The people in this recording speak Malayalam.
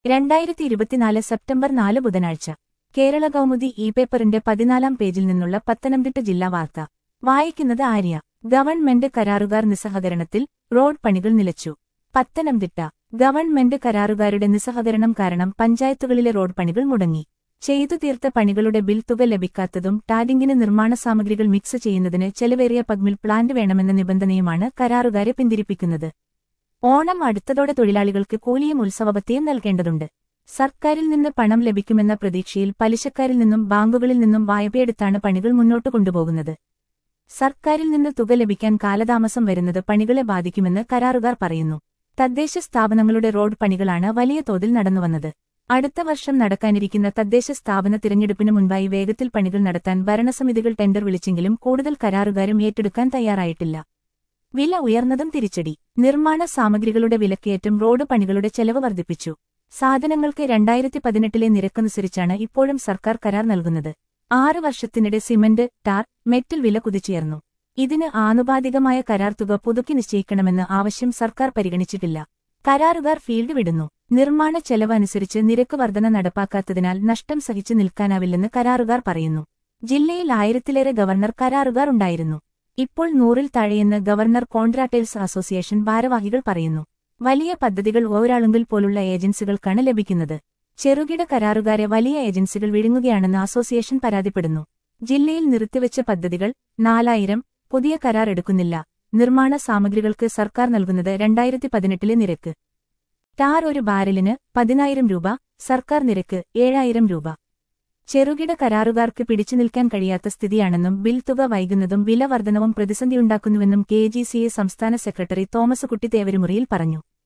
രണ്ടായിരത്തി ഇരുപത്തിനാല് സെപ്റ്റംബർ നാല് ബുധനാഴ്ച കേരള കൗമുദി ഇ പേപ്പറിന്റെ പതിനാലാം പേജിൽ നിന്നുള്ള പത്തനംതിട്ട ജില്ലാ വാർത്ത വായിക്കുന്നത് ആര്യ ഗവൺമെന്റ് കരാറുകാർ നിസ്സഹകരണത്തിൽ റോഡ് പണികൾ നിലച്ചു പത്തനംതിട്ട ഗവൺമെന്റ് കരാറുകാരുടെ നിസ്സഹകരണം കാരണം പഞ്ചായത്തുകളിലെ റോഡ് പണികൾ മുടങ്ങി ചെയ്തു തീർത്ത പണികളുടെ ബിൽ തുക ലഭിക്കാത്തതും ടാരിങ്ങിന് നിർമ്മാണ സാമഗ്രികൾ മിക്സ് ചെയ്യുന്നതിന് ചെലവേറിയ പഗ്മിൽ പ്ലാന്റ് വേണമെന്ന നിബന്ധനയുമാണ് കരാറുകാരെ പിന്തിരിപ്പിക്കുന്നത് ഓണം അടുത്തതോടെ തൊഴിലാളികൾക്ക് കൂലിയും ഉത്സവബത്തിയും നൽകേണ്ടതുണ്ട് സർക്കാരിൽ നിന്ന് പണം ലഭിക്കുമെന്ന പ്രതീക്ഷയിൽ പലിശക്കാരിൽ നിന്നും ബാങ്കുകളിൽ നിന്നും വായ്പയെടുത്താണ് പണികൾ മുന്നോട്ട് കൊണ്ടുപോകുന്നത് സർക്കാരിൽ നിന്ന് തുക ലഭിക്കാൻ കാലതാമസം വരുന്നത് പണികളെ ബാധിക്കുമെന്ന് കരാറുകാർ പറയുന്നു തദ്ദേശ സ്ഥാപനങ്ങളുടെ റോഡ് പണികളാണ് വലിയ തോതിൽ നടന്നുവന്നത് അടുത്ത വർഷം നടക്കാനിരിക്കുന്ന തദ്ദേശ സ്ഥാപന തിരഞ്ഞെടുപ്പിന് മുൻപായി വേഗത്തിൽ പണികൾ നടത്താൻ ഭരണസമിതികൾ ടെൻഡർ വിളിച്ചെങ്കിലും കൂടുതൽ കരാറുകാരും ഏറ്റെടുക്കാൻ തയ്യാറായിട്ടില്ല വില ഉയർന്നതും തിരിച്ചടി നിർമ്മാണ സാമഗ്രികളുടെ വിലക്കയറ്റം റോഡ് പണികളുടെ ചെലവ് വർദ്ധിപ്പിച്ചു സാധനങ്ങൾക്ക് രണ്ടായിരത്തി പതിനെട്ടിലെ നിരക്കനുസരിച്ചാണ് ഇപ്പോഴും സർക്കാർ കരാർ നൽകുന്നത് ആറ് വർഷത്തിനിടെ സിമന്റ് ടാർ മെറ്റൽ വില കുതിച്ചുയർന്നു ഇതിന് ആനുപാതികമായ കരാർ തുക പുതുക്കി നിശ്ചയിക്കണമെന്ന് ആവശ്യം സർക്കാർ പരിഗണിച്ചിട്ടില്ല കരാറുകാർ ഫീൽഡ് വിടുന്നു നിർമ്മാണ ചെലവ് അനുസരിച്ച് നിരക്ക് വർധന നടപ്പാക്കാത്തതിനാൽ നഷ്ടം സഹിച്ചു നിൽക്കാനാവില്ലെന്ന് കരാറുകാർ പറയുന്നു ജില്ലയിൽ ആയിരത്തിലേറെ ഗവർണർ കരാറുകാർ ഉണ്ടായിരുന്നു ഇപ്പോൾ നൂറിൽ താഴെയെന്ന് ഗവർണർ കോൺട്രാക്ടേഴ്സ് അസോസിയേഷൻ ഭാരവാഹികൾ പറയുന്നു വലിയ പദ്ധതികൾ ഒരാളുങ്കിൽ പോലുള്ള ഏജൻസികൾക്കാണ് ലഭിക്കുന്നത് ചെറുകിട കരാറുകാരെ വലിയ ഏജൻസികൾ വിഴുങ്ങുകയാണെന്ന് അസോസിയേഷൻ പരാതിപ്പെടുന്നു ജില്ലയിൽ നിർത്തിവെച്ച പദ്ധതികൾ നാലായിരം പുതിയ കരാർ എടുക്കുന്നില്ല നിർമ്മാണ സാമഗ്രികൾക്ക് സർക്കാർ നൽകുന്നത് രണ്ടായിരത്തി പതിനെട്ടിലെ നിരക്ക് ടാർ ഒരു ബാരലിന് പതിനായിരം രൂപ സർക്കാർ നിരക്ക് ഏഴായിരം രൂപ ചെറുകിട കരാറുകാർക്ക് പിടിച്ചു നിൽക്കാൻ കഴിയാത്ത സ്ഥിതിയാണെന്നും ബിൽ തുക വൈകുന്നതും വില വർധനവും പ്രതിസന്ധിയുണ്ടാക്കുന്നുവെന്നും കെ ജി സി എ സംസ്ഥാന സെക്രട്ടറി തോമസ് കുട്ടി തേവരുമുറിയിൽ പറഞ്ഞു